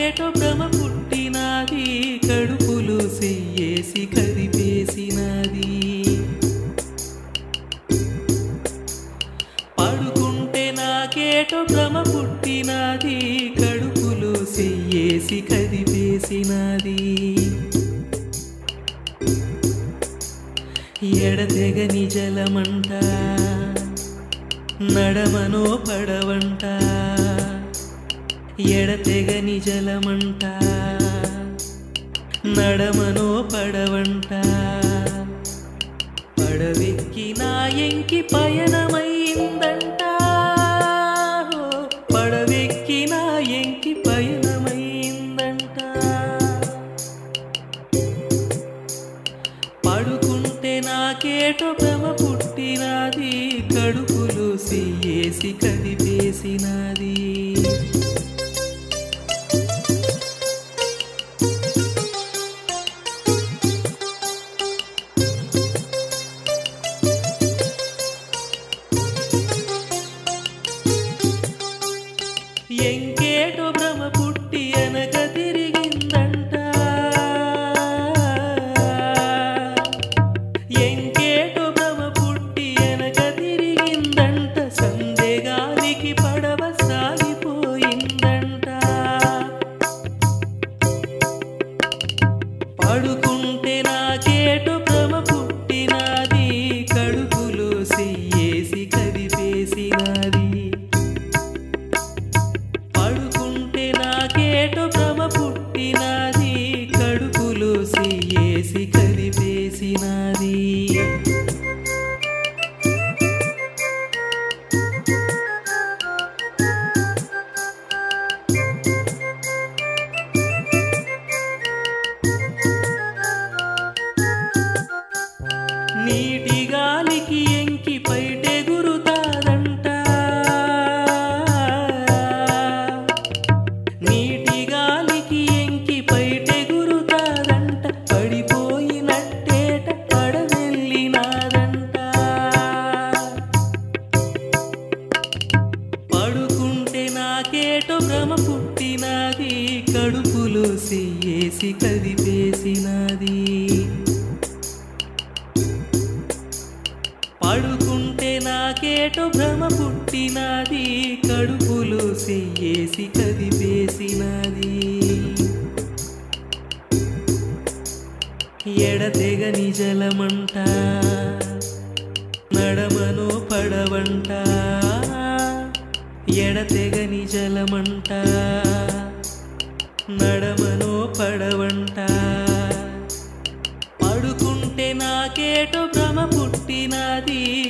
నాకేటో భ్రమ పుట్టినాది కడుపులు చెయ్యేసి కదిపేసినది పడుకుంటే నాకేటో భ్రమ పుట్టినాది కడుపులు చెయ్యేసి కదిపేసినది ఎడతెగని జలమంట నడమనో పడవంట ఎడతెగని జలమంట నడమనో పడవంట పడవెక్కి నా ఎంకి పయనమైందంట హో, పడవెక్కి నా ఎంకి పయనమైందంట పడుకుంటే నాకేటో భ్రమ పుట్టినది కడుపులు సియేసి కదిపేసినది ఎంకేటో భ్రమ పుట్టి అనక తిరిగిందంట ఎంకేటో భ్రమ పుట్టి అనక తిరిగిందంట సందేగాలికి పడవ సాగిపోయిందంట పడుకుంటే నాకేటో భ్రమ పుట్టినది కడుపులో సియేసి కదిపేసినది పడుకుంటే నాకేటో భ్రమ పుట్టినది కడుపులో సియేసి కదిపేసినది నీటి గాలికి ఎంకి పైటె గురుతాదంట నీటి గాలికి ఎంకి పైటె గురుతాదంట పడిపోయినట్టేట పడవెళ్ళినాదంట పడుకుంటే నాకేటో భ్రమ పుట్టినది కడుపులో సియేసి కదిపేసినది పడుకుంటే నాకేటో భ్రమ పుట్టినది కడుపులో చెయ్యేసి కదిపేసినది ఎడతెగని జలమంట నడమనో పడవంట ఎడతెగని జలమంట నడమనో పడవంట పడుకుంటే నాకేటో భ్రమ పుట్టినది